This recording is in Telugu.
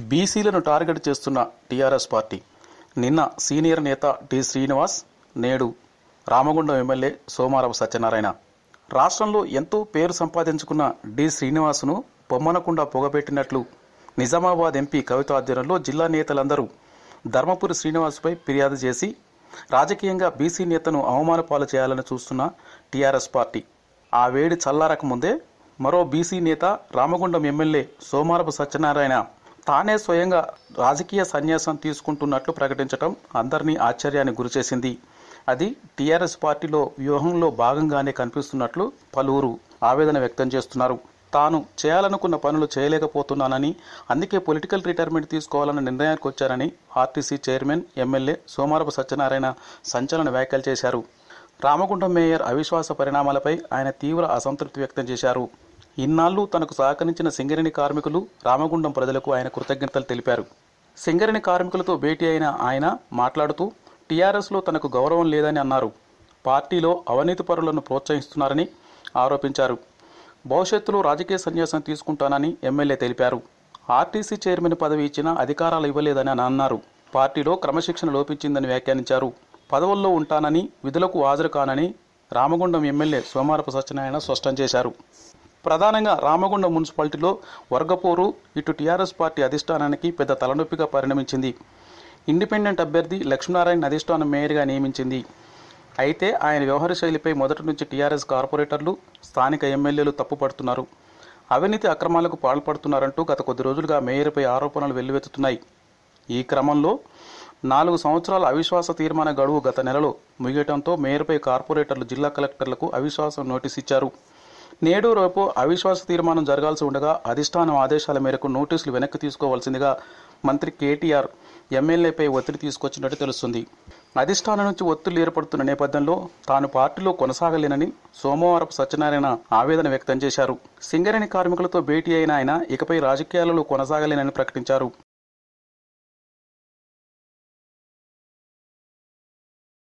బీసీలను టార్గెట్ చేస్తున్న టీఆర్ఎస్ పార్టీ నిన్న సీనియర్ నేత టి శ్రీనివాస్ నేడు రామగుండం ఎమ్మెల్యే సోమారపు సత్యనారాయణ రాష్ట్రంలో ఎంతో పేరు సంపాదించుకున్న డి శ్రీనివాసును పొమ్మనకుండా పొగబెట్టినట్లు నిజామాబాద్ ఎంపీ కవిత ఆధ్వర్యంలో జిల్లా నేతలందరూ ధర్మపురి శ్రీనివాస్పై ఫిర్యాదు చేసి రాజకీయంగా బీసీ నేతను అవమానపాలు చేయాలని చూస్తున్న టీఆర్ఎస్ పార్టీ ఆ వేడి చల్లారక ముందే మరో బీసీ నేత రామగుండం ఎమ్మెల్యే సోమారపు సత్యనారాయణ తానే స్వయంగా రాజకీయ సన్యాసం తీసుకుంటున్నట్లు ప్రకటించడం అందరినీ ఆశ్చర్యానికి గురిచేసింది అది టీఆర్ఎస్ పార్టీలో వ్యూహంలో భాగంగానే కనిపిస్తున్నట్లు పలువురు ఆవేదన వ్యక్తం చేస్తున్నారు తాను చేయాలనుకున్న పనులు చేయలేకపోతున్నానని అందుకే పొలిటికల్ రిటైర్మెంట్ తీసుకోవాలన్న నిర్ణయానికి వచ్చారని RTC chairman MLA Somarapu Satyanarayana సంచలన వ్యాఖ్యలు చేశారు రామగుండం మేయర్ అవిశ్వాస పరిణామాలపై ఆయన తీవ్ర అసంతృప్తి వ్యక్తం చేశారు ఇన్నాళ్లు తనకు సహకరించిన సింగరేణి కార్మికులు రామగుండం ప్రజలకు ఆయన కృతజ్ఞతలు తెలిపారు సింగరేణి కార్మికులతో భేటీ అయిన ఆయన మాట్లాడుతూ టీఆర్ఎస్లో తనకు గౌరవం లేదని అన్నారు పార్టీలో అవినీతి పరులను ప్రోత్సహిస్తున్నారని ఆరోపించారు భవిష్యత్తులో రాజకీయ సన్యాసం తీసుకుంటానని ఎమ్మెల్యే తెలిపారు ఆర్టీసీ చైర్మన్ పదవి ఇచ్చినా అధికారాలు ఇవ్వలేదని అని అన్నారు పార్టీలో క్రమశిక్షణ లోపించిందని వ్యాఖ్యానించారు పదవుల్లో ఉంటానని విధులకు హాజరు కానని రామగుండం ఎమ్మెల్యే సోమారపు సత్యనారాయణ స్పష్టం చేశారు ప్రధానంగా రామగుండం మున్సిపాలిటీలో వర్గపోరు ఇటు టీఆర్ఎస్ పార్టీ అధిష్టానానికి పెద్ద తలనొప్పిగా పరిణమించింది ఇండిపెండెంట్ అభ్యర్థి లక్ష్మీనారాయణ అధిష్టానం మేయర్గా నియమించింది అయితే ఆయన వ్యవహార శైలిపై మొదటి నుంచి టీఆర్ఎస్ కార్పొరేటర్లు స్థానిక ఎమ్మెల్యేలు తప్పుపడుతున్నారు అవినీతి అక్రమాలకు పాల్పడుతున్నారంటూ గత కొద్ది రోజులుగా మేయర్పై ఆరోపణలు వెల్లువెత్తుతున్నాయి ఈ క్రమంలో నాలుగు సంవత్సరాల అవిశ్వాస తీర్మాన గడువు గత నెలలో ముగియటంతో మేయర్పై కార్పొరేటర్లు జిల్లా కలెక్టర్లకు అవిశ్వాసం నోటీస్ ఇచ్చారు నేడు రేపు అవిశ్వాస తీర్మానం జరగాల్సి ఉండగా అధిష్టానం ఆదేశాల మేరకు నోటీసులు వెనక్కి తీసుకోవాల్సిందిగా మంత్రి కేటీఆర్ ఎమ్మెల్యేపై ఒత్తిడి తీసుకొచ్చినట్టు తెలుస్తుంది అధిష్టానం నుంచి ఒత్తిళ్లు ఏర్పడుతున్న నేపథ్యంలో తాను పార్టీలో కొనసాగలేనని సోమవారపు సత్యనారాయణ ఆవేదన వ్యక్తం చేశారు సింగరేణి కార్మికులతో భేటీ అయిన ఆయన ఇకపై రాజకీయాలలో కొనసాగలేనని ప్రకటించారు